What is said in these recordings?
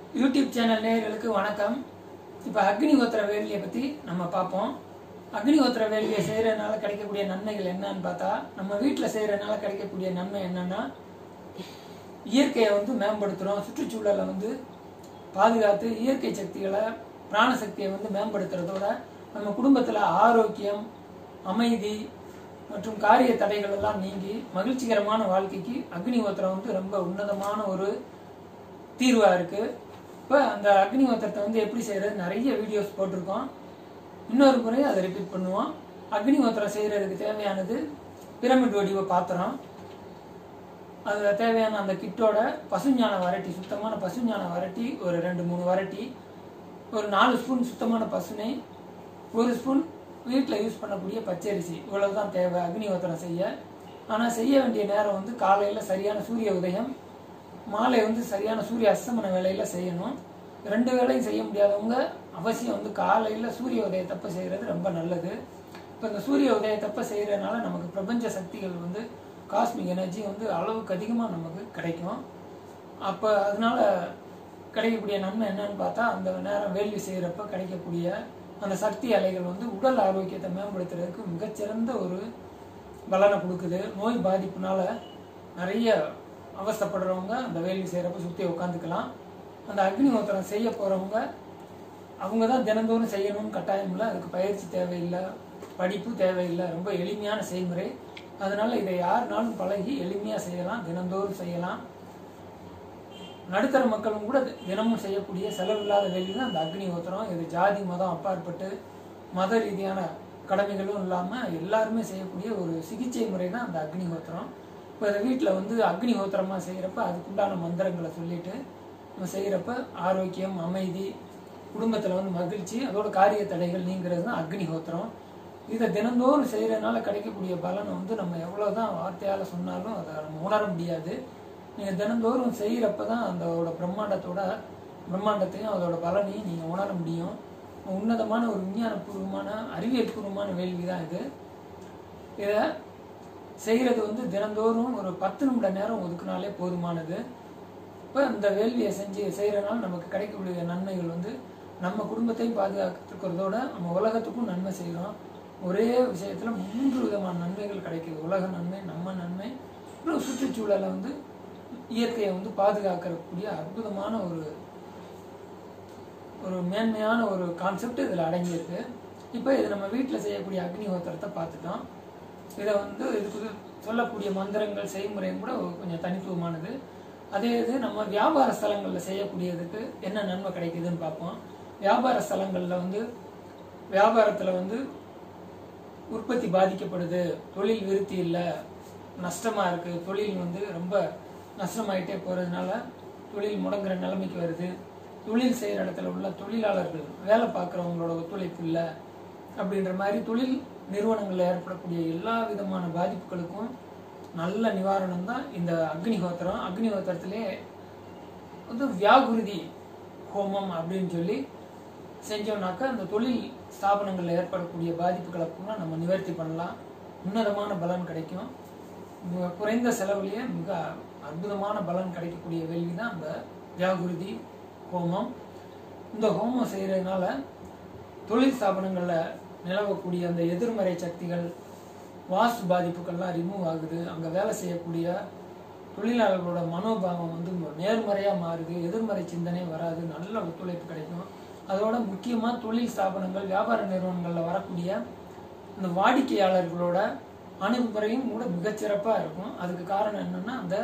YouTube channel நேயர்களுக்கு வணக்கம் இப்போ அக்னி ஹோத்திர வேள்வியை பற்றி நம்ம பார்ப்போம் அக்னி ஹோத்திர வேள்வியை செய்கிறதுனால கிடைக்கக்கூடிய நன்மைகள் என்னன்னு பார்த்தா நம்ம வீட்டில் செய்கிறதுனால கிடைக்கக்கூடிய நன்மை என்னன்னா இயற்கையை வந்து மேம்படுத்துகிறோம் சுற்றுச்சூழலை வந்து பாதுகாத்து இயற்கை சக்திகளை பிராணசக்தியை வந்து மேம்படுத்துறதோட நம்ம குடும்பத்தில் ஆரோக்கியம் அமைதி மற்றும் காரிய தடைகள் எல்லாம் நீங்கி மகிழ்ச்சிகரமான வாழ்க்கைக்கு அக்னிஹோத்திரம் வந்து ரொம்ப உன்னதமான ஒரு தீர்வா இருக்கு இப்போ அந்த அக்னிஹோத்திரத்தை வந்து எப்படி செய்யறது நிறைய வீடியோஸ் போட்டிருக்கோம் இன்னொரு முறை அதை ரிப்பீட் பண்ணுவோம் அக்னிஹோத்திரம் செய்யறதுக்கு தேவையானது பிரமிட் வடிவ பாத்திரம் அதில் தேவையான அந்த கிட்டோட பசுஞான வரட்டி சுத்தமான பசுஞான வரட்டி ஒரு ரெண்டு மூணு வரட்டி ஒரு நாலு ஸ்பூன் சுத்தமான பசுனை ஒரு ஸ்பூன் வீட்டில் யூஸ் பண்ணக்கூடிய பச்சரிசி இவ்வளவுதான் தேவை அக்னிஹோத்திரம் செய்ய ஆனால் செய்ய வேண்டிய நேரம் வந்து காலையில் சரியான சூரிய உதயம் மாலை வந்து சரியான சூரிய அஸ்தமன வேலையில செய்யணும் ரெண்டு வேலையும் செய்ய முடியாதவங்க அவசியம் வந்து காலையில் சூரிய உதயத்தப்ப செய்கிறது ரொம்ப நல்லது இப்போ இந்த சூரிய உதயத்தப்ப செய்கிறதுனால நமக்கு பிரபஞ்ச சக்திகள் வந்து காஸ்மிக் எனர்ஜி வந்து அளவுக்கு அதிகமாக நமக்கு கிடைக்கும் அப்போ அதனால கிடைக்கக்கூடிய நன்மை என்னன்னு பார்த்தா அந்த நேரம் வேள்வி செய்கிறப்ப கிடைக்கக்கூடிய அந்த சக்தி அலைகள் வந்து உடல் ஆரோக்கியத்தை மேம்படுத்துறதுக்கு மிகச்சிறந்த ஒரு பலனை கொடுக்குது நோய் பாதிப்புனால நிறைய அவஸ்தைப்படுறவங்க அந்த வேள்வி செய்கிறப்ப சுற்றி உட்காந்துக்கலாம் அந்த அக்னிஹோத்திரம் செய்ய போகிறவங்க அவங்க தான் தினந்தோறும் செய்யணும்னு கட்டாயம் இல்லை அதுக்கு பயிற்சி தேவையில்லை படிப்பு தேவையில்லை ரொம்ப எளிமையான செய்முறை அதனால இதை யாருனாலும் பழகி எளிமையாக செய்யலாம் தினந்தோறும் செய்யலாம் நடுத்தர மக்களும் கூட தினமும் செய்யக்கூடிய செலவில்லாத வேள்வி தான் அந்த அக்னிஹோத்திரம் இது ஜாதி மதம் அப்பாற்பட்டு மத ரீதியான கடமைகளும் இல்லாமல் எல்லாருமே செய்யக்கூடிய ஒரு சிகிச்சை முறை தான் அந்த அக்னிஹோத்திரம் இப்போ இதை வீட்டில் வந்து அக்னிஹோத்திரமாக செய்கிறப்ப அதுக்குண்டான மந்திரங்களை சொல்லிட்டு நம்ம செய்கிறப்ப ஆரோக்கியம் அமைதி குடும்பத்தில் வந்து மகிழ்ச்சி அதோட காரிய தடைகள் நீங்கிறது தான் அக்னிஹோத்திரம் இதை தினந்தோறும் செய்கிறதுனால கிடைக்கக்கூடிய பலனை வந்து நம்ம எவ்வளோதான் வார்த்தையால் சொன்னாலும் அதை நம்ம உணர முடியாது நீங்கள் தினந்தோறும் செய்கிறப்ப தான் அதோட பிரம்மாண்டத்தோட பிரம்மாண்டத்தையும் அதோட பலனையும் நீங்கள் உணர முடியும் உன்னதமான ஒரு விஞ்ஞானபூர்வமான அறிவியல் பூர்வமான வேள்வி தான் இது இதை செய்கிறது வந்து தினந்தோறும் ஒரு பத்து நிமிட நேரம் ஒதுக்குனாலே போதுமானது இப்போ இந்த வேள்வியை செஞ்சு செய்கிறனால நமக்கு கிடைக்கக்கூடிய நன்மைகள் வந்து நம்ம குடும்பத்தையும் பாதுகாத்துக்கிறதோட நம்ம உலகத்துக்கும் நன்மை செய்கிறோம் ஒரே விஷயத்தில் மூன்று விதமான நன்மைகள் கிடைக்குது உலக நன்மை நம்ம நன்மை அப்புறம் சுற்றுச்சூழலை வந்து இயற்கையை வந்து பாதுகாக்கக்கூடிய அற்புதமான ஒரு ஒரு மேன்மையான ஒரு கான்செப்ட் இதில் அடங்கியிருக்கு இப்போ இது நம்ம வீட்டில் செய்யக்கூடிய அக்னிஹோத்திரத்தை பார்த்துட்டோம் இதை வந்து இதுக்கு சொல்லக்கூடிய மந்திரங்கள் செய்முறையும் கூட கொஞ்சம் தனித்துவமானது அதே இது நம்ம வியாபார ஸ்தலங்களில் செய்யக்கூடியதுக்கு என்ன நன்மை கிடைக்குதுன்னு பார்ப்போம் வியாபார ஸ்தலங்களில் வந்து வியாபாரத்தில் வந்து உற்பத்தி பாதிக்கப்படுது தொழில் விருத்தி இல்லை நஷ்டமாக இருக்குது தொழில் வந்து ரொம்ப நஷ்டமாயிட்டே போகிறதுனால தொழில் முடங்குற நிலைமைக்கு வருது தொழில் செய்கிற இடத்துல உள்ள தொழிலாளர்கள் வேலை பார்க்குறவங்களோட ஒத்துழைப்பு இல்லை அப்படின்ற மாதிரி தொழில் நிறுவனங்களில் ஏற்படக்கூடிய எல்லா விதமான பாதிப்புகளுக்கும் நல்ல நிவாரணம் தான் இந்த அக்னிஹோத்திரம் அக்னிஹோத்திரத்திலே வந்து வியாகுருதி ஹோமம் அப்படின்னு சொல்லி செஞ்சோம்னாக்கா அந்த தொழில் ஸ்தாபனங்களில் ஏற்படக்கூடிய பாதிப்புகளை கூட நம்ம நிவர்த்தி பண்ணலாம் உன்னதமான பலன் கிடைக்கும் மிக குறைந்த செலவுலேயே மிக அற்புதமான பலன் கிடைக்கக்கூடிய வேள்வி தான் அந்த வியாகுருதி ஹோமம் இந்த ஹோமம் செய்கிறதுனால தொழில் ஸ்தாபனங்களில் நிலவக்கூடிய அந்த எதிர்மறை சக்திகள் வாஸ்து பாதிப்புகள்லாம் ரிமூவ் ஆகுது அங்கே வேலை செய்யக்கூடிய தொழிலாளர்களோட மனோபாவம் வந்து நேர்மறையாக மாறுது எதிர்மறை சிந்தனை வராது நல்ல ஒத்துழைப்பு கிடைக்கும் அதோட முக்கியமாக தொழில் ஸ்தாபனங்கள் வியாபார நிறுவனங்களில் வரக்கூடிய இந்த வாடிக்கையாளர்களோட அணுகுமுறையும் கூட மிகச்சிறப்பாக இருக்கும் அதுக்கு காரணம் என்னன்னா அந்த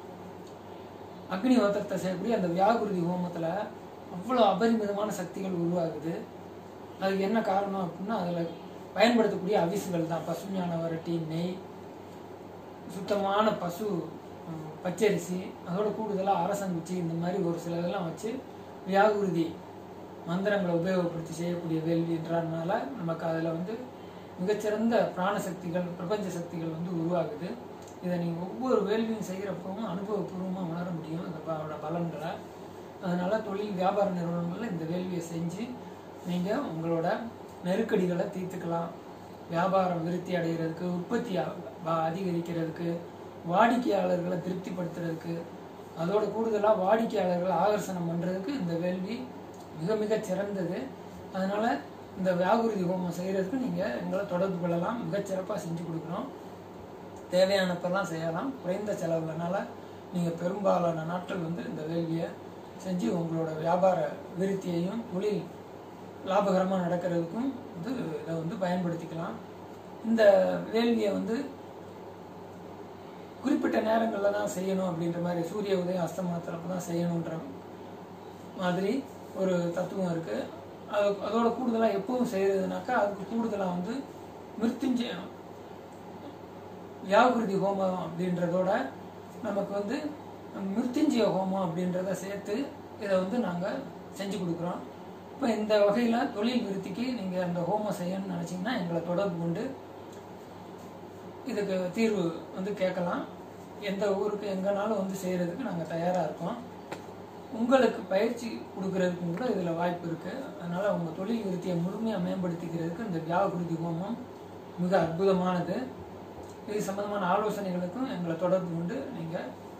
அக்னி ஹோத்திரத்தை செய்யக்கூடிய அந்த வியாகுருதி ஹோமத்தில் அவ்வளோ அபரிமிதமான சக்திகள் உருவாகுது அதுக்கு என்ன காரணம் அப்படின்னா அதில் பயன்படுத்தக்கூடிய அவிசுகள் தான் பசுஞான வரட்டி நெய் சுத்தமான பசு பச்சரிசி அதோட கூடுதலாக அரசங்குச்சி இந்த மாதிரி ஒரு சில இதெல்லாம் வச்சு வியாகுருதி மந்திரங்களை உபயோகப்படுத்தி செய்யக்கூடிய வேள்வின்றதுனால நமக்கு அதில் வந்து மிகச்சிறந்த பிராணசக்திகள் பிரபஞ்ச சக்திகள் வந்து உருவாகுது இதை நீங்கள் ஒவ்வொரு வேள்வியும் செய்கிறப்பவும் அனுபவபூர்வமாக உணர முடியும் அதோட பலன்களை அதனால் தொழில் வியாபார நிறுவனங்களில் இந்த வேள்வியை செஞ்சு நீங்கள் உங்களோட நெருக்கடிகளை தீர்த்துக்கலாம் வியாபாரம் விருத்தி அடைகிறதுக்கு உற்பத்தி அதிகரிக்கிறதுக்கு வாடிக்கையாளர்களை திருப்திப்படுத்துறதுக்கு அதோட கூடுதலாக வாடிக்கையாளர்கள் ஆகர்ஷணம் பண்ணுறதுக்கு இந்த வேள்வி மிக மிக சிறந்தது அதனால் இந்த வியாகுருதி ஹோமம் செய்கிறதுக்கு நீங்கள் எங்களை தொடர்பு கொள்ளலாம் மிகச்சிறப்பாக செஞ்சு கொடுக்குறோம் தேவையானப்பெல்லாம் செய்யலாம் குறைந்த செலவுலனால நீங்கள் பெரும்பாலான நாட்கள் வந்து இந்த வேள்வியை செஞ்சு உங்களோட வியாபார விருத்தியையும் தொழில் லாபகரமாக நடக்கிறதுக்கும் வந்து இதை வந்து பயன்படுத்திக்கலாம் இந்த வேள்வியை வந்து குறிப்பிட்ட நேரங்களில் தான் செய்யணும் அப்படின்ற மாதிரி சூரிய உதயம் அஸ்தமனத்திறப்ப தான் செய்யணுன்ற மாதிரி ஒரு தத்துவம் இருக்குது அது அதோட கூடுதலாக எப்பவும் செய்கிறதுனாக்கா அதுக்கு கூடுதலாக வந்து மிருத்யுஞ்சயம் வியாகுருதி ஹோமம் அப்படின்றதோட நமக்கு வந்து மிருத்யுஞ்சய ஹோமம் அப்படின்றத சேர்த்து இதை வந்து நாங்கள் செஞ்சு கொடுக்குறோம் இப்போ இந்த வகையில் தொழில் விருத்திக்கு நீங்கள் அந்த ஹோமம் செய்யணும்னு நினச்சிங்கன்னா எங்களை தொடர்பு கொண்டு இதுக்கு தீர்வு வந்து கேட்கலாம் எந்த ஊருக்கு எங்கேனாலும் வந்து செய்கிறதுக்கு நாங்கள் தயாராக இருக்கோம் உங்களுக்கு பயிற்சி கொடுக்கறதுக்கும் கூட இதில் வாய்ப்பு இருக்குது அதனால் உங்கள் தொழில் விருத்தியை முழுமையாக மேம்படுத்திக்கிறதுக்கு இந்த வியாகுருதி ஹோமம் மிக அற்புதமானது இது சம்பந்தமான ஆலோசனைகளுக்கும் எங்களை தொடர்பு கொண்டு நீங்கள்